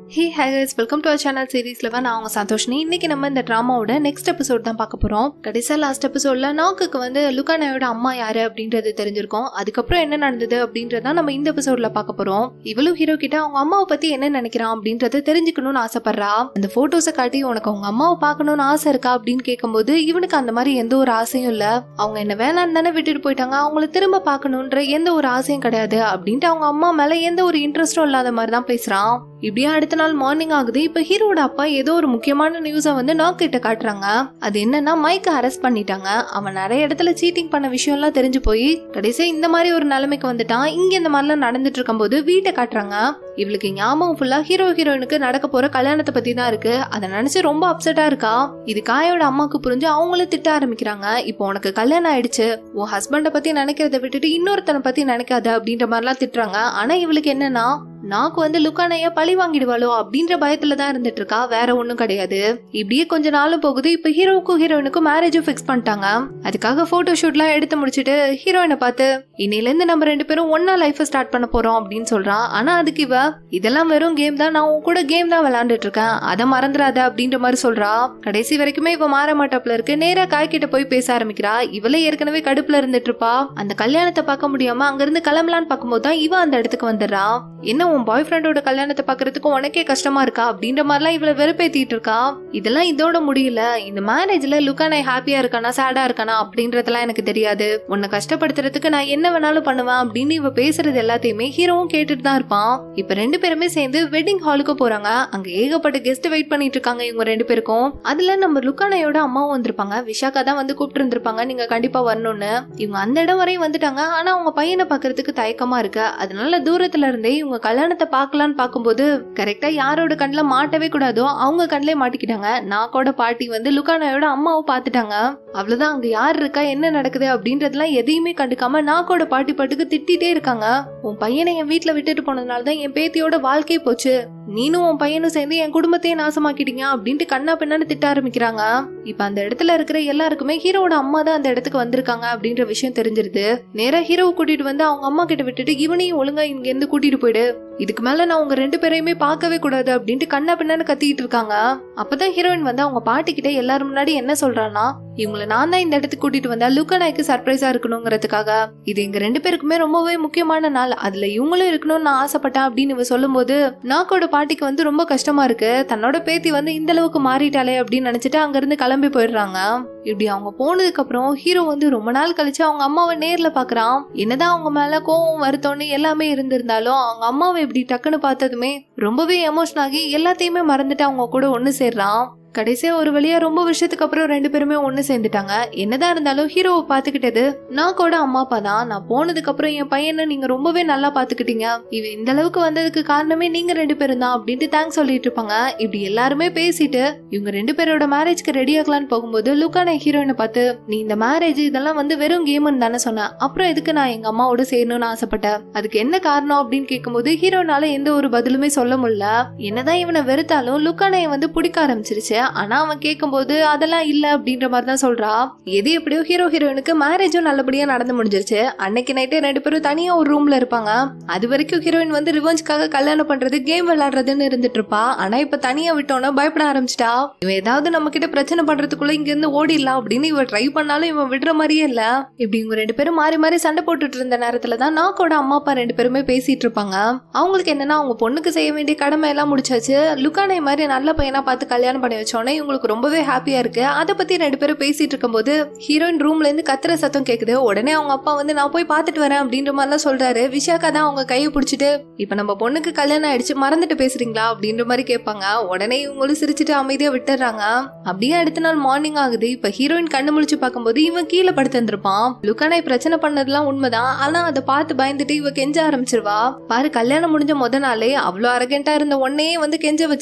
hey hackers welcome to our channel சீரீஸ்ல நான் அவங்க சந்தோஷினி இன்னைக்கு நம்ம இந்த ட்ராமாவோட நெக்ஸ்ட் எபிசோட் தான் பார்க்க போறோம் கடைசியா லாஸ்ட் எபிசோட்ல நாக்குக்கு வந்து லுக்கானாயோட அம்மா யாரு அப்படின்றது தெரிஞ்சிருக்கும் அதுக்கப்புறம் என்ன நடந்தது அப்படின்றத நம்ம இந்த எபிசோட்ல பார்க்க போறோம் இவளும் ஹீரோ கிட்ட அவங்க அம்மாவை பத்தி என்ன நினைக்கிறான் அப்படின்றத தெரிஞ்சுக்கணும்னு ஆசைப்படுறா அந்த போட்டோஸை காட்டி உனக்கு அவங்க அம்மாவை பார்க்கணும்னு ஆசை இருக்கா அப்படின்னு கேட்கும்போது இவனுக்கு அந்த மாதிரி எந்த ஒரு ஆசையும் இல்ல அவங்க என்ன வேணான்னு தானே விட்டுட்டு போயிட்டாங்க அவங்கள திரும்ப பார்க்கணுன்ற எந்த ஒரு ஆசையும் கிடையாது அப்படின்ட்டு அவங்க அம்மா மேல எந்த ஒரு இன்ட்ரெஸ்டும் இல்லாத மாதிரி தான் பேசுறான் இப்படியே அடுத்த நாள் மார்னிங் ஆகுது இப்ப ஹீரோட அப்பா ஏதோ ஒரு முக்கியமான நியூஸ வந்து நாக் கிட்ட காட்டுறாங்க அது என்னன்னா மைக்க அரெஸ்ட் பண்ணிட்டாங்க அவன் நிறைய இடத்துல சீட்டிங் பண்ண விஷயம் எல்லாம் தெரிஞ்சு போய் கடைசியா இந்த மாதிரி ஒரு நிலைமைக்கு வந்துட்டான் இங்க இந்த மாதிரிலாம் நடந்துட்டு இருக்கும்போது வீட்டை காட்டுறாங்க இவளுக்கு ஞாபகம் ஃபுல்லா ஹீரோ ஹீரோயினுக்கு நடக்க போற கல்யாணத்தை பத்தி தான் இருக்கு அதை நினைச்சு ரொம்ப அப்செட்டா இருக்கா இது காயோட அம்மாக்கு புரிஞ்சு அவங்களும் திட்ட ஆரம்பிக்கிறாங்க இப்போ உனக்கு கல்யாணம் ஆயிடுச்சு உன் ஹஸ்பண்ட பத்தி நினைக்கிறத விட்டுட்டு இன்னொருத்தனை பத்தி நினைக்காத அப்படின்ற மாதிரிலாம் திட்டுறாங்க ஆனா இவளுக்கு என்னன்னா நாக்கு வந்து லுக்கானைய பழி வாங்கிடுவாளோ அப்படின்ற பயத்துல தான் இருந்துட்டு இருக்கா வேற ஒண்ணும் கிடையாது இப்படியே கொஞ்ச நாளும் போகுது இப்ப ஹீரோவுக்கும் ஹீரோயினுக்கும் மேரேஜும் ஃபிக்ஸ் பண்ணிட்டாங்க அதுக்காக போட்டோ ஷூட்லாம் எடுத்து முடிச்சிட்டு ஹீரோயினை பார்த்து இன்னையில இருந்து நம்ம ரெண்டு பேரும் ஒன்னா லைஃப் ஸ்டார்ட் பண்ண போறோம் அப்படின்னு சொல்றான் ஆனா அதுக்கு இவ இதெல்லாம் வெறும் கேம் தான் நான் உன் கூட கேம் தான் விளையாண்டுட்டு இருக்கேன் அதை மறந்துடாத அப்படின்ற மாதிரி சொல்றா கடைசி வரைக்குமே இவ மாற மாட்டாப்புல இருக்கு நேரா காய்கிட்ட போய் பேச ஆரம்பிக்கிறா இவளே ஏற்கனவே கடுப்புல இருந்துட்டு இருப்பா அந்த கல்யாணத்தை பார்க்க முடியாம அங்கிருந்து கிளம்பலான்னு பார்க்கும்போது தான் இவ அந்த இடத்துக்கு வந்துடுறா என்ன உன் பாய் ஃப்ரெண்டோட கல்யாணத்தை பாக்குறதுக்கு உனக்கே கஷ்டமா இருக்கா அப்படின்ற மாதிரிலாம் இவள வெறுப்பேத்திட்டு இருக்கா இதெல்லாம் இதோட முடியல இந்த மேரேஜ்ல லுக்கானா ஹாப்பியா இருக்கானா சேடா இருக்கானா அப்படின்றதெல்லாம் எனக்கு தெரியாது உன்னை கஷ்டப்படுத்துறதுக்கு நான் என்ன வேணாலும் பண்ணுவேன் அப்படின்னு இவ பேசுறது எல்லாத்தையுமே ஹீரோவும் கேட்டுட்டு தான் இருப்பான் இப்ப ரெண்டு பேருமே சேர்ந்து வெட்டிங் ஹாலுக்கு போறாங்க அங்க ஏகப்பட்ட கெஸ்ட் வெயிட் பண்ணிட்டு இருக்காங்க இவங்க ரெண்டு பேருக்கும் அதுல நம்ம லுக்கானையோட அம்மாவும் வந்திருப்பாங்க விஷாக்கா தான் வந்து கூப்பிட்டு இருந்திருப்பாங்க நீங்க கண்டிப்பா வரணும்னு இவங்க அந்த இடம் வரையும் வந்துட்டாங்க ஆனா அவங்க பையனை பாக்குறதுக்கு தயக்கமா இருக்கு அதனால தூரத்துல இருந்தே இவங்க கல்யாணத்தை பார்க்கலான்னு பார்க்கும்போது கரெக்டா யாரோட கண்ணில் மாட்டவே கூடாதோ அவங்க கண்ணிலே மாட்டிக்கிட்டாங்க நாக்கோட பாட்டி வந்து லுக்கானாயோட அம்மாவை பார்த்துட்டாங்க அவ்வளவுதான் அங்க யார் இருக்கா என்ன நடக்குது அப்படின்றதெல்லாம் எதையுமே கண்டுக்காம நாக்கோட பாட்டி பாட்டுக்கு திட்டிட்டே இருக்காங்க உன் பையனை என் வீட்டுல விட்டுட்டு போனதுனால தான் என் பேத்தியோட வாழ்க்கையே போச்சு நீனும் உன் பையனும் சேர்ந்து என் குடும்பத்தையே நாசமாக்கிட்டீங்க அப்படின்ட்டு கண்ணா பின்னான்னு திட்ட ஆரம்பிக்கிறாங்க இப்ப அந்த இடத்துல இருக்கிற எல்லாருக்குமே ஹீரோட அம்மா தான் அந்த இடத்துக்கு வந்திருக்காங்க அப்படின்ற விஷயம் தெரிஞ்சிருது நேரா ஹீரோவை கூட்டிட்டு வந்து அவங்க அம்மா கிட்ட விட்டுட்டு இவனையும் ஒழுங்கா இங்க இருந்து கூட்டிட்டு போயிடு இதுக்கு மேல நான் உங்க ரெண்டு பேரையுமே பார்க்கவே கூடாது அப்படின்ட்டு கண்ணா பின்னான்னு கத்திட்டு இருக்காங்க அப்பதான் ஹீரோயின் வந்து அவங்க பாட்டி கிட்ட எல்லாரும் முன்னாடி என்ன சொல்றான்னா இவங்கள நான் தான் இந்த இடத்துக்கு கூட்டிட்டு வந்தா லுக்கனாய்க்கு சர்ப்ரைஸா இருக்கணுங்கிறதுக்காக இது எங்க ரெண்டு பேருக்குமே ரொம்பவே முக்கியமான நாள் அதுல இவங்களும் இருக்கணும்னு நான் ஆசைப்பட்டேன் அப்படின்னு இவ சொல்லும் போது நாக்கோட பாட்டிக்கு வந்து ரொம்ப கஷ்டமா இருக்கு தன்னோட பேத்தி வந்து இந்த அளவுக்கு மாறிட்டாளே அப்படின்னு நினைச்சிட்டு அங்க இருந்து கிளம்பி போயிடுறாங்க இப்படி அவங்க போனதுக்கு அப்புறம் ஹீரோ வந்து ரொம்ப நாள் கழிச்சு அவங்க அம்மாவை நேர்ல பாக்குறான் என்னதான் அவங்க மேல கோவம் வருத்தம்னு எல்லாமே இருந்திருந்தாலும் அவங்க அம்மாவை இப்படி டக்குன்னு பார்த்ததுமே ரொம்பவே எமோஷன் ஆகி எல்லாத்தையுமே மறந்துட்டு அவங்க கூட ஒண்ணு சேர்றான் கடைசியா ஒரு வழியா ரொம்ப வருஷத்துக்கு அப்புறம் ரெண்டு பேருமே ஒண்ணு சேர்ந்துட்டாங்க என்னதான் இருந்தாலும் ஹீரோவை பாத்துக்கிட்டது நாக்கோட அம்மா அப்பா தான் நான் போனதுக்கு அப்புறம் என் பையனை நீங்க ரொம்பவே நல்லா பாத்துக்கிட்டீங்க இவ இந்த அளவுக்கு வந்ததுக்கு காரணமே நீங்க ரெண்டு பேரும் தான் அப்படின்ட்டு தேங்க்ஸ் சொல்லிட்டு இருப்பாங்க இப்படி எல்லாருமே பேசிட்டு இவங்க ரெண்டு பேரோட மேரேஜ்க்கு ரெடி ஆகலான்னு போகும்போது லுக்கான ஹீரோயினை பார்த்து நீ இந்த மேரேஜ் இதெல்லாம் வந்து வெறும் கேம்னு தானே சொன்ன அப்புறம் எதுக்கு நான் எங்க அம்மாவோட சேரணும்னு ஆசைப்பட்டேன் அதுக்கு என்ன காரணம் அப்படின்னு கேட்கும்போது ஹீரோனால எந்த ஒரு பதிலுமே சொல்ல முடியல என்னதான் இவனை வெறுத்தாலும் லுக்கானைய வந்து பிடிக்க ஆரம்பிச்சிருச்சு ஆனா அவன் கேட்கும்போது அதெல்லாம் இல்ல அப்படின்ற மாதிரி தான் சொல்றா எது எப்படியோ ஹீரோ ஹீரோயினுக்கு மேரேஜும் நல்லபடியா நடந்து முடிஞ்சிருச்சு அன்னைக்கு நைட்டே ரெண்டு பேரும் தனியா ஒரு ரூம்ல இருப்பாங்க அது வரைக்கும் ஹீரோயின் வந்து ரிவெஞ்சுக்காக கல்யாணம் பண்றது கேம் விளையாடுறதுன்னு இருந்துட்டு இருப்பா ஆனா இப்ப தனியா விட்டோன்னா பயப்பட ஆரம்பிச்சிட்டா இவன் ஏதாவது நம்ம கிட்ட பிரச்சனை பண்றதுக்குள்ள இங்க இருந்து ஓடிடலாம் அப்படின்னு இவ ட்ரை பண்ணாலும் இவன் விடுற மாதிரியே இல்ல இப்படி இவங்க ரெண்டு பேரும் மாறி மாறி சண்டை போட்டுட்டு இருந்த நேரத்துல தான் நாக்கோட அம்மா அப்பா ரெண்டு பேருமே பேசிட்டு இருப்பாங்க அவங்களுக்கு என்னன்னா அவங்க பொண்ணுக்கு செய்ய வேண்டிய கடமை எல்லாம் முடிச்சாச்சு லுக்கானை மாதிரி நல்ல பையனா பார்த்து கல்யாணம் பண்ணி வச்சோன்னே இவங்களுக்கு ரொம்பவே ஹாப்பியா இருக்கு அதை பத்தி ரெண்டு பேரும் பேசிட்டு இருக்கும்போது ஹீரோயின் ரூம்ல இருந்து கத்துற சத்தம் கேக்குது உடனே அவங்க அப்பா வந்து நான் போய் பார்த்துட்டு வரேன் அப்படின்ற மாதிரிலாம் சொல்றாரு விஷாக்கா தான் அவங்க கையை பிடிச்சிட்டு இப்ப நம்ம பொண்ணுக்கு கல்யாணம் ஆயிடுச்சு மறந்துட்டு பேசுறீங்களா அப்படின்ற மாதிரி கேட்பாங்க உடனே இவங்களும் சிரிச்சுட்டு அமைதியா விட்டுறாங்க அப்படியே அடுத்த நாள் மார்னிங் ஆகுது இப்ப ஹீரோயின் கண்ணு முழிச்சு பார்க்கும்போது இவன் கீழே படுத்திருந்திருப்பான் லுக்கானாய் பிரச்சனை பண்ணதெல்லாம் உண்மைதான் ஆனா அதை பார்த்து பயந்துட்டு இவ கெஞ்ச ஆரம்பிச்சிருவா பாரு கல்யாணம் முடிஞ்ச முத நாளே அவ்வளவு அரகண்டா இருந்த உன்னையே வந்து கெஞ்ச வச்சுட்டேன்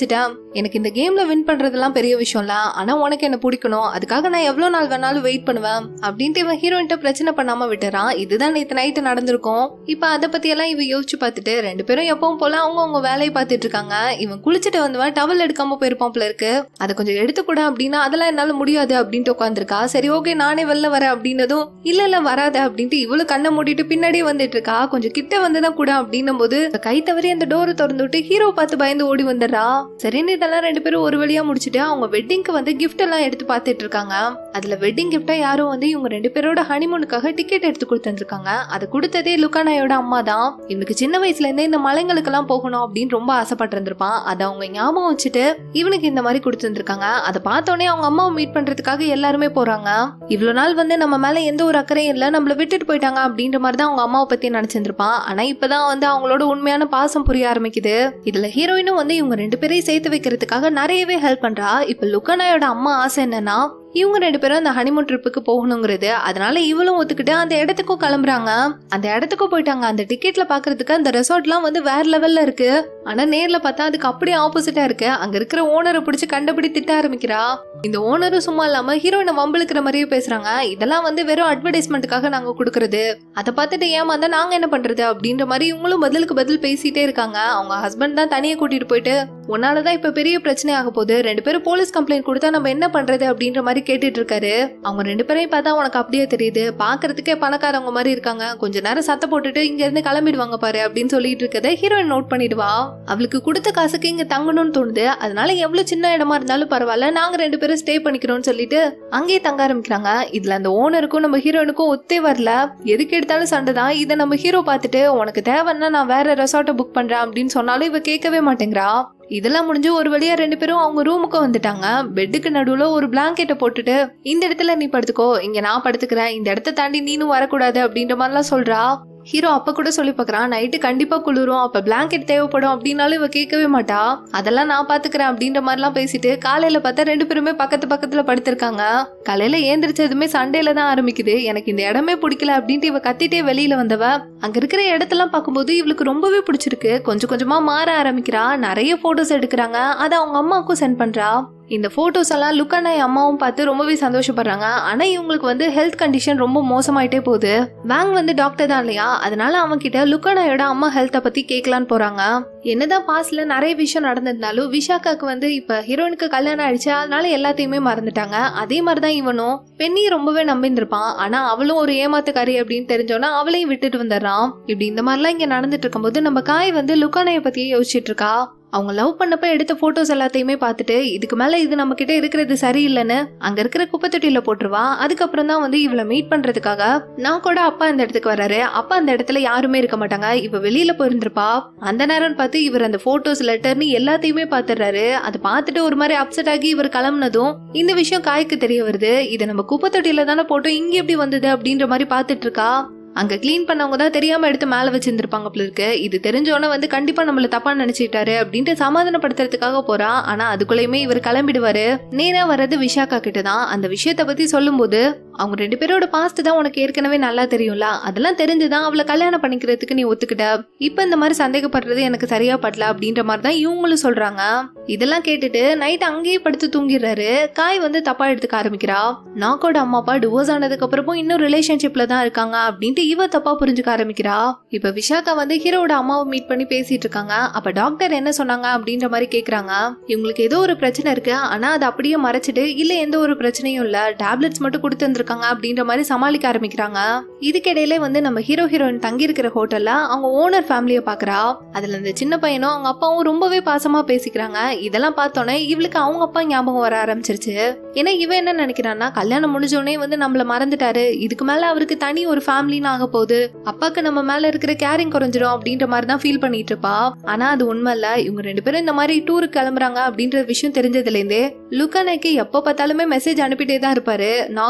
எனக்கு இந்த கேம்ல வின் பண்றதெல்லாம் பெரிய விஷயம்ல ஆனா உனக்கு என்ன பிடிக்கணும் அதுக்காக நான் எவ்வளவு நாள் வேணாலும் வெயிட் பண்ணுவேன் அப்படின்ட்டு இவன் ஹீரோயின்ட்ட பிரச்சனை பண்ணாம விட்டுறான் இதுதான் நேத்து நைட்டு நடந்திருக்கும் இப்ப அதை பத்தி எல்லாம் இவ யோசிச்சு பார்த்துட்டு ரெண்டு பேரும் எப்பவும் போல அவங்க அவங்க வேலையை பார்த்துட்டு இருக்காங்க இவன் குளிச்சுட்டு வந்தவன் டவல் எடுக்காம போயிருப்பான் போல இருக்கு அதை கொஞ்சம் எடுத்துக்கூட அப்படின்னா அதெல்லாம் என்னால முடியாது அப்படின்ட்டு உட்காந்துருக்கா சரி ஓகே நானே வெளில வரேன் அப்படின்னதும் இல்ல இல்ல வராத அப்படின்ட்டு இவளு கண்ணை மூடிட்டு பின்னாடியே வந்துட்டு இருக்கா கொஞ்சம் கிட்ட வந்துதான் கூட அப்படின்னும் போது கை தவறி அந்த டோரை திறந்து விட்டு ஹீரோ பார்த்து பயந்து ஓடி வந்துடுறா சரின்னு இதெல்லாம் ரெண்டு பேரும் ஒரு வழியா முடிச்சுட்டு அவங்க வெட்டிங்க்கு வந்து கிஃப்ட் எல்லாம் எடுத்து பார்த்துட்டு இருக்காங்க அதுல வெட்டிங் கிஃப்டா யாரோ வந்து இவங்க ரெண்டு பேரோட ஹனிமூனுக்காக டிக்கெட் எடுத்து கொடுத்துருக்காங்க அதை கொடுத்ததே லுக்கானாயோட அம்மா தான் இவனுக்கு சின்ன வயசுல இருந்தே இந்த மலைங்களுக்கு எல்லாம் போகணும் அப்படின்னு ரொம்ப ஆசைப்பட்டு இருந்திருப்பான் அதை அவங்க ஞாபகம் வச்சுட்டு இவனுக்கு இந்த மாதிரி கொடுத்துருக்காங்க அதை பார்த்தோன்னே அவங்க அம்மாவை மீட் பண்றதுக்காக எல்லாருமே போறாங்க இவ்வளவு நாள் வந்து நம்ம மேல எந்த ஒரு அக்கறையும் இல்ல நம்மள விட்டுட்டு போயிட்டாங்க அப்படின்ற மாதிரி தான் அவங்க அம்மாவை பத்தி நினைச்சிருந்திருப்பான் ஆனா இப்பதான் வந்து அவங்களோட உண்மையான பாசம் புரிய ஆரம்பிக்குது இதுல ஹீரோயினும் வந்து இவங்க ரெண்டு பேரையும் சேர்த்து வைக்கிறதுக்காக நிறையவே ஹெல்ப் பண்றா இப்ப லுக்கானாயோட அம்மா ஆசை என்னன்னா இவங்க ரெண்டு பேரும் அந்த ஹனிமூன் ட்ரிப்புக்கு போகணுங்கிறது அதனால இவளும் ஒத்துக்கிட்டு அந்த இடத்துக்கும் கிளம்புறாங்க அந்த இடத்துக்கும் போயிட்டாங்க அந்த டிக்கெட்ல பாக்குறதுக்கு அந்த ரெசார்ட்லாம் வந்து வேற லெவல்ல இருக்கு ஆனா நேர்ல பார்த்தா அதுக்கு அப்படியே ஆப்போசிட்டா இருக்கு அங்க இருக்கிற ஓனரை பிடிச்சி கண்டபடி திட்ட ஆரம்பிக்கிறா இந்த ஓனரும் சும்மா இல்லாம ஹீரோயினை வம்பிழுக்கிற மாதிரியே பேசுறாங்க இதெல்லாம் வந்து வெறும் அட்வர்டைஸ்மெண்ட்டுக்காக நாங்க கொடுக்கறது அதை பார்த்துட்டு ஏமாந்தா நாங்க என்ன பண்றது அப்படின்ற மாதிரி இவங்களும் பதிலுக்கு பதில் பேசிட்டே இருக்காங்க அவங்க ஹஸ்பண்ட் தான் தனியா கூட்டிட்டு போயிட்டு உன்னாலதான் இப்ப பெரிய பிரச்சனை ஆக போகுது ரெண்டு பேரும் போலீஸ் கம்ப்ளைண்ட் கொடுத்தா நம்ம என்ன பண்றது அப்படின்ற மாதிரி கேட்டுட்டு இருக்காரு அவங்க ரெண்டு பேரையும் பார்த்தா உனக்கு அப்படியே தெரியுது பாக்குறதுக்கே பணக்காரவங்க மாதிரி இருக்காங்க கொஞ்ச நேரம் சத்த போட்டுட்டு இங்க இருந்து கிளம்பிடுவாங்க பாரு அப்படின்னு சொல்லிட்டு இருக்கதை ஹீரோயின் நோட் பண்ணிடுவா அவளுக்கு கொடுத்த காசுக்கு இங்க தங்கணும்னு தோணுது அதனால எவ்வளவு சின்ன இடமா இருந்தாலும் பரவாயில்ல நாங்க ரெண்டு பேரும் ஸ்டே பண்ணிக்கிறோம்னு சொல்லிட்டு அங்கேயே தங்க ஆரம்பிக்கிறாங்க இதுல அந்த ஓனருக்கும் நம்ம ஹீரோயினுக்கும் ஒத்தே வரல எதுக்கு எடுத்தாலும் சண்டை தான் இதை நம்ம ஹீரோ பார்த்துட்டு உனக்கு தேவைன்னா நான் வேற ரெசார்ட்டை புக் பண்றேன் அப்படின்னு சொன்னாலும் இவ கேட்கவே மாட்டேங்கிறா இதெல்லாம் முடிஞ்சு ஒரு வழியா ரெண்டு பேரும் அவங்க ரூமுக்கு வந்துட்டாங்க பெட்டுக்கு நடுவுல ஒரு பிளாங்கெட்டை போட்டுட்டு இந்த இடத்துல நீ படுத்துக்கோ இங்க நான் படுத்துக்கிறேன் இந்த இடத்த தாண்டி நீனும் வரக்கூடாது அப்படின்ற மாதிரிலாம் சொல்றா ஹீரோ அப்ப கூட சொல்லி பாக்குறான் நைட்டு கண்டிப்பா குளிரும் அப்ப பிளாங்கெட் தேவைப்படும் அப்படின்னாலும் இவ கேட்கவே மாட்டா அதெல்லாம் நான் பாத்துக்கிறேன் அப்படின்ற மாதிரிலாம் பேசிட்டு காலையில பார்த்தா ரெண்டு பேருமே பக்கத்து பக்கத்துல படுத்திருக்காங்க காலையில ஏந்திரிச்சதுமே சண்டேல தான் ஆரம்பிக்குது எனக்கு இந்த இடமே பிடிக்கல அப்படின்ட்டு இவ கத்திட்டே வெளியில வந்தவ அங்க இருக்கிற இடத்தெல்லாம் பார்க்கும்போது இவளுக்கு ரொம்பவே பிடிச்சிருக்கு கொஞ்சம் கொஞ்சமா மாற ஆரம்பிக்கிறா நிறைய போட்டோஸ் எடுக்கிறாங்க அதை அவங்க அம்மாவுக்கும் சென்ட் பண்றா இந்த போட்டோஸ் எல்லாம் லுக்கானாய் அம்மாவும் பார்த்து ரொம்பவே சந்தோஷப்படுறாங்க ஆனா இவங்களுக்கு வந்து ஹெல்த் கண்டிஷன் ரொம்ப மோசமாயிட்டே போகுது வேங் வந்து டாக்டர் தான் இல்லையா அதனால அவங்க கிட்ட லுக்கானாயோட அம்மா ஹெல்த்தை பத்தி கேட்கலான்னு போறாங்க என்னதான் பாஸ்ட்ல நிறைய விஷயம் நடந்திருந்தாலும் விஷாக்காக்கு வந்து இப்ப ஹீரோயினுக்கு கல்யாணம் ஆயிடுச்சு அதனால எல்லாத்தையுமே மறந்துட்டாங்க அதே மாதிரிதான் இவனும் பெண்ணியை ரொம்பவே நம்பியிருந்திருப்பான் ஆனா அவளும் ஒரு ஏமாத்துக்காரி அப்படின்னு தெரிஞ்சோன்னா அவளையும் விட்டுட்டு வந்துடுறான் இப்படி இந்த மாதிரிலாம் இங்க நடந்துட்டு இருக்கும்போது நம்ம காய் வந்து லுக்கானைய பத்தியே யோசிச்சுட்டு இருக்கா அவங்க லவ் பண்ணப்ப எடுத்த போட்டோஸ் எல்லாத்தையுமே பார்த்துட்டு இதுக்கு மேல இது நம்ம கிட்ட இருக்கிறது சரியில்லைன்னு அங்க இருக்கிற குப்பை தொட்டியில போட்டுருவா அதுக்கப்புறம் தான் வந்து இவளை மீட் பண்றதுக்காக நான் கூட அப்பா அந்த இடத்துக்கு வராரு அப்பா அந்த இடத்துல யாருமே இருக்க மாட்டாங்க இவ வெளியில போயிருந்திருப்பா அந்த நேரம் பார்த்து இவர் அந்த போட்டோஸ் லெட்டர்னு எல்லாத்தையுமே பாத்துறாரு அதை பார்த்துட்டு ஒரு மாதிரி அப்செட் ஆகி இவர் கிளம்புனதும் இந்த விஷயம் காய்க்கு தெரிய வருது இதை நம்ம குப்பை தொட்டியில தானே போட்டோம் இங்க எப்படி வந்தது அப்படின்ற மாதிரி பார்த்துட்டு இருக்கா அங்க க்ளீன் பண்ணவங்க தான் தெரியாம எடுத்து மேல வச்சிருந்திருப்பாங்க போல இருக்கு இது தெரிஞ்சோன்னே வந்து கண்டிப்பா நம்மள தப்பா நினைச்சிட்டாரு அப்படின்ட்டு சமாதானப்படுத்துறதுக்காக போறா ஆனா அதுக்குள்ளயுமே இவர் கிளம்பிடுவாரு நேரா வர்றது விஷாக்கா கிட்ட தான் அந்த விஷயத்த பத்தி சொல்லும்போது அவங்க ரெண்டு பேரோட பாஸ்ட் தான் உனக்கு ஏற்கனவே நல்லா தெரியும்ல அதெல்லாம் தெரிஞ்சுதான் அவளை கல்யாணம் பண்ணிக்கிறதுக்கு நீ ஒத்துக்கிட்ட இப்ப இந்த மாதிரி சந்தேகப்படுறது எனக்கு சரியா படல அப்படின்ற மாதிரி தான் இவங்களும் சொல்றாங்க இதெல்லாம் கேட்டுட்டு நைட் அங்கேயே படுத்து தூங்கிடுறாரு காய் வந்து தப்பா எடுத்துக்க ஆரம்பிக்கிறா நாக்கோட அம்மா அப்பா டிவோர்ஸ் ஆனதுக்கு அப்புறமும் இன்னும் ரிலேஷன்ஷிப்ல தான் இருக்காங்க அப்படின்ட்டு இவ தப்பா புரிஞ்சுக்க ஆரம்பிக்கிறா இப்ப விஷாக்கா வந்து ஹீரோட அம்மாவை மீட் பண்ணி பேசிட்டு இருக்காங்க அப்ப டாக்டர் என்ன சொன்னாங்க அப்படின்ற மாதிரி கேக்குறாங்க இவங்களுக்கு ஏதோ ஒரு பிரச்சனை இருக்கு ஆனா அதை அப்படியே மறைச்சிட்டு இல்ல எந்த ஒரு பிரச்சனையும் இல்ல டேப்லெட்ஸ் மட்டும் கொடுத்து வந்திருக்காங்க அப்படின்ற மாதிரி சமாளிக்க ஆரம்பிக்கிறாங்க இதுக்கிடையில வந்து நம்ம ஹீரோ ஹீரோயின் தங்கி இருக்கிற ஹோட்டல்ல அவங்க ஓனர் ஃபேமிலிய பாக்குறா அதுல இந்த சின்ன பையனும் அவங்க அப்பாவும் ரொம்பவே பாசமா பேசிக்கிறாங்க இதெல்லாம் பார்த்தோன்னே இவளுக்கு அவங்க அப்பா ஞாபகம் வர ஆரம்பிச்சிருச்சு ஏன்னா இவன் என்ன நினைக்கிறான்னா கல்யாணம் முடிஞ்சோடனே வந்து நம்மள மறந்துட்டாரு இதுக்கு மேல அவருக்கு தனி ஒரு ஃபேமிலின்னு ஆக போகுது அப்பாக்கு நம்ம மேல இருக்கிற கேரிங் குறைஞ்சிடும் அப்படின்ற மாதிரி தான் ஃபீல் பண்ணிட்டு இருப்பா ஆனா அது உண்மை இல்ல இவங்க ரெண்டு பேரும் இந்த மாதிரி டூருக்கு கிளம்புறாங்க அப்படின்ற விஷயம் தெரிஞ்சதுல இருந்தே லுக்கானேக்கு எப்போ பார்த்தாலுமே மெசேஜ் அனுப்பிட்டே தான் இருப்பாரு நாக் வந்து இப்ப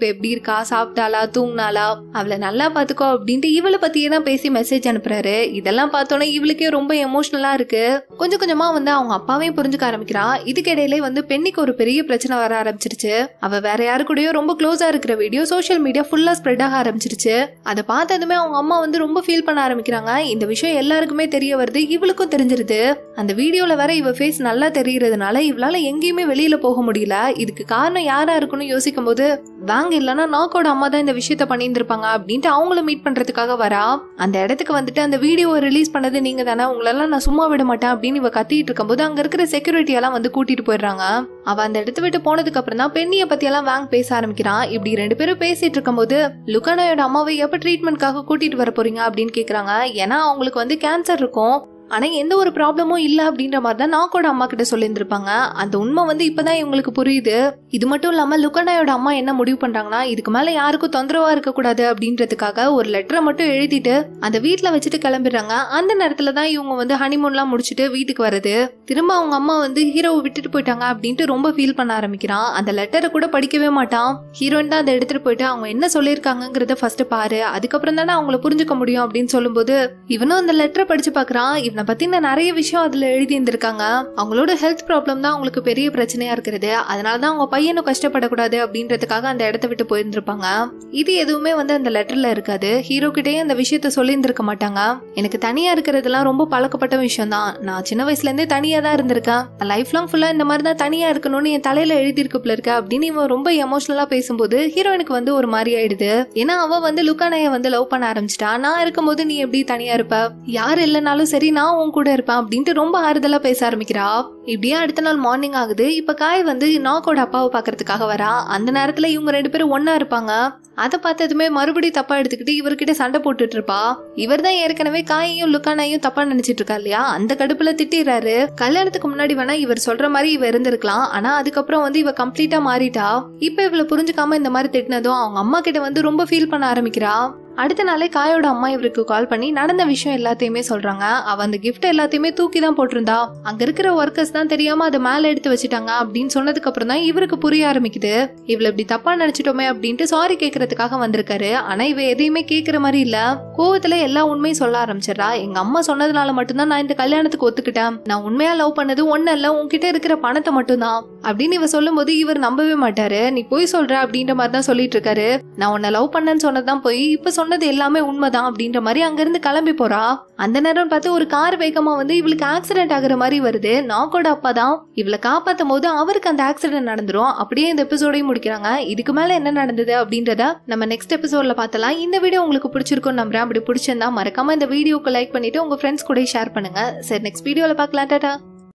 எப்படி இருக்கா சாப்பிட்டாளா தூங்கினாளா அவளை நல்லா பாத்துக்கோ அப்படின்ட்டு இவளை பத்தியே தான் பேசி மெசேஜ் அனுப்புறாரு இதெல்லாம் பார்த்தோன்னே இவளுக்கே ரொம்ப எமோஷனலா இருக்கு கொஞ்சம் கொஞ்சமா வந்து அவங்க அப்பாவையும் புரிஞ்சுக்க ஆரம்பிக்கிறா இதுக்கு இடையிலே வந்து பெண்ணிக்கு ஒரு பெரிய பிரச்சனை வர ஆரம்பிச்சிருச்சு அவ வேற யாரு கூடயோ ரொம்ப க்ளோஸா இருக்கிற வீடியோ சோஷியல் மீடியா ஃபுல்லா ஸ்ப்ரெட் ஆக ஆரம்பிச்சிருச்சு அதை பார்த்ததுமே அவங்க அம்மா வந்து ரொம்ப ஃபீல் பண்ண ஆரம்பிக்கிறாங்க இந்த விஷயம் எல்லாருக்குமே தெரிய வருது இவளுக்கும் தெரிஞ்சிருது அந்த வீடியோல வேற இவ ஃபேஸ் நல்லா தெரியறதுனால இவளால எங்கேயுமே வெளியில போக முடியல இதுக்கு காரணம் யாரா இருக்குன்னு யோசிக்கும் போது வாங்க இல்லைன்னா நாக்கோட அம்மா தான் இந்த விஷயத்த பண்ணியிருந்திருப்பாங்க அப்படின்ட்டு அவங்கள மீட் பண்றதுக்காக வரா அந்த இடத்துக்கு வந்துட்டு அந்த வீடியோவை ரிலீஸ் பண்ணது நீங்க தானே உங்களெல்லாம் நான் சும்மா விட மாட்டேன் அப்படின்னு இவ கத்திட்டு இருக்கும்போது அங்க இருக்கிற செக்யூரிட்டி எல்லாம் வந்து கூட்டிட்டு போயிடுறாங்க அவ அந்த இடத்த விட்டு போனதுக்கு அப்புறம் தான் பெண்ணிய பத்தி எல்லாம் வாங்க பேச ஆரம்பிக்கிறான் இப்படி ரெண்டு பேரும் பேசிட்டு இருக்கும்போது லுக்கானாயோட அம்மாவை எப்ப ட்ரீட்மெண்ட்காக கூட்டிட்டு வர போறீங்க அப்படின்னு கேக்குறாங்க ஏன்னா அவங்களுக்கு வந்து கேன்சர் இருக்கும் ஆனா எந்த ஒரு ப்ராப்ளமும் இல்ல அப்படின்ற மாதிரி தான் நாக்கோட அம்மா கிட்ட சொல்லியிருந்திருப்பாங்க அந்த உண்மை வந்து இப்பதான் இவங்களுக்கு புரியுது இது மட்டும் இல்லாம லுக்கனாயோட அம்மா என்ன முடிவு பண்றாங்கன்னா இதுக்கு மேல யாருக்கும் தொந்தரவா இருக்க கூடாது அப்படின்றதுக்காக ஒரு லெட்டரை மட்டும் எழுதிட்டு அந்த வீட்ல வச்சுட்டு கிளம்பிடுறாங்க அந்த நேரத்துல தான் இவங்க வந்து ஹனிமூன்லாம் முடிச்சுட்டு வீட்டுக்கு வருது திரும்ப அவங்க அம்மா வந்து ஹீரோவை விட்டுட்டு போயிட்டாங்க அப்படின்ட்டு ரொம்ப ஃபீல் பண்ண ஆரம்பிக்கிறான் அந்த லெட்டரை கூட படிக்கவே மாட்டான் ஹீரோயின் தான் அதை எடுத்துட்டு போயிட்டு அவங்க என்ன சொல்லியிருக்காங்கிறத ஃபர்ஸ்ட் பாரு அதுக்கப்புறம் தானே அவங்கள புரிஞ்சுக்க முடியும் அப்படின்னு சொல்லும்போது இவனும் அந்த லெட்டரை படிச்சு பாக்குறான் இவனை பத்தின நிறைய விஷயம் அதுல எழுதி இருந்திருக்காங்க அவங்களோட ஹெல்த் ப்ராப்ளம் தான் அவங்களுக்கு பெரிய பிரச்சனையா இருக்கிறது அதனாலதான் அவங்க பையனும் கஷ்டப்படக்கூடாது அப்படின்றதுக்காக அந்த இடத்த விட்டு போயிருந்திருப்பாங்க இது எதுவுமே வந்து அந்த லெட்டர்ல இருக்காது ஹீரோ கிட்டயே அந்த விஷயத்த சொல்லியிருந்திருக்க மாட்டாங்க எனக்கு தனியா இருக்கிறதுலாம் ரொம்ப பழக்கப்பட்ட விஷயம் தான் நான் சின்ன வயசுல இருந்தே தனியா தான் இருந்திருக்கேன் லைஃப் லாங் ஃபுல்லா இந்த மாதிரி தான் தனியா இருக்கணும்னு என் தலையில எழுதியிருக்குப்ல இருக்க அப்படின்னு இவன் ரொம்ப எமோஷனலா பேசும்போது ஹீரோயினுக்கு வந்து ஒரு மாதிரி ஆயிடுது ஏன்னா அவ வந்து லுக்கானைய வந்து லவ் பண்ண ஆரம்பிச்சிட்டா நான் இருக்கும்போது நீ எப்படி தனியா இருப்ப யார் இல்லைனாலும் சரி நான் உன் கூட இருப்பேன் அப்படின்ட்டு ரொம்ப ஆறுதலா பேச ஆரம்பிக்கிறா இப்படியே அடுத்த நாள் மார்னிங் ஆகுது இப்ப காய் வந்து நாக்கோட அப்பாவை பாக்குறதுக்காக வரா அந்த நேரத்துல இவங்க ரெண்டு பேரும் ஒண்ணா இருப்பாங்க அதை பார்த்ததுமே மறுபடியும் தப்பா எடுத்துக்கிட்டு இவர்கிட்ட சண்டை போட்டுட்டு இருப்பா இவர் தான் ஏற்கனவே காயையும் லுக்கானையும் தப்பா நினைச்சிட்டு இருக்கா இல்லையா அந்த கடுப்புல திட்டிடுறாரு கல்யாணத்துக்கு முன்னாடி வேணா இவர் சொல்ற மாதிரி இவ இருந்திருக்கலாம் ஆனா அதுக்கப்புறம் வந்து இவ கம்ப்ளீட்டா மாறிட்டா இப்ப இவள புரிஞ்சுக்காம இந்த மாதிரி திட்டினதும் அவங்க அம்மா கிட்ட வந்து ரொம்ப ஃபீல் பண்ண ஆரம்பிக்கிறா அடுத்த நாளே காயோட அம்மா இவருக்கு கால் பண்ணி நடந்த விஷயம் எல்லாத்தையுமே சொல்றாங்க அவ அந்த கிஃப்ட் எல்லாத்தையுமே தூக்கி தான் போட்டிருந்தா அங்க இருக்கிற ஒர்க்கர்ஸ் தான் தெரியாம அதை மேல எடுத்து வச்சுட்டாங்க அப்படின்னு சொன்னதுக்கு அப்புறம் தான் இவருக்கு புரிய ஆரம்பிக்குது இவள இப்படி தப்பா நினைச்சிட்டோமே அப்படின்ட்டு சாரி கேக்குறதுக்காக வந்திருக்காரு ஆனா இவ எதையுமே கேக்குற மாதிரி இல்ல கோவத்துல எல்லா உண்மையும் சொல்ல ஆரம்பிச்சிடறா எங்க அம்மா சொன்னதுனால மட்டும்தான் நான் இந்த கல்யாணத்துக்கு ஒத்துக்கிட்டேன் நான் உண்மையா லவ் பண்ணது ஒண்ணு இல்ல உன்கிட்ட இருக்கிற பணத்தை மட்டும்தான் அப்படின்னு இவ சொல்லும்போது இவர் நம்பவே மாட்டாரு நீ போய் சொல்ற அப்படின்ற மாதிரி தான் சொல்லிட்டு இருக்காரு நான் உன்னை லவ் பண்ணேன்னு சொன்னதுதான் போய் இப்ப சொன்னது எல்லாமே உண்மைதான் அப்படின்ற மாதிரி அங்கிருந்து கிளம்பி போறா அந்த நேரம் பார்த்து ஒரு கார் வேகமா வந்து இவளுக்கு ஆக்சிடென்ட் ஆகுற மாதிரி வருது நாக்கோட அப்பா தான் இவளை காப்பாத்தும் போது அவருக்கு அந்த ஆக்சிடென்ட் நடந்துரும் அப்படியே இந்த எபிசோடையும் முடிக்கிறாங்க இதுக்கு மேல என்ன நடந்தது அப்படின்றத நம்ம நெக்ஸ்ட் எபிசோட்ல பார்த்தலாம் இந்த வீடியோ உங்களுக்கு பிடிச்சிருக்கும் நம்புறேன் அப்படி பிடிச்சிருந்தா மறக்காம இந்த வீடியோக்கு லைக் பண்ணிட்டு உங்க ஃப்ரெண்ட்ஸ் கூட ஷேர் பண்ணுங்க சரி நெக்ஸ்ட் வீடியோல பார்க்கலாம் டாடா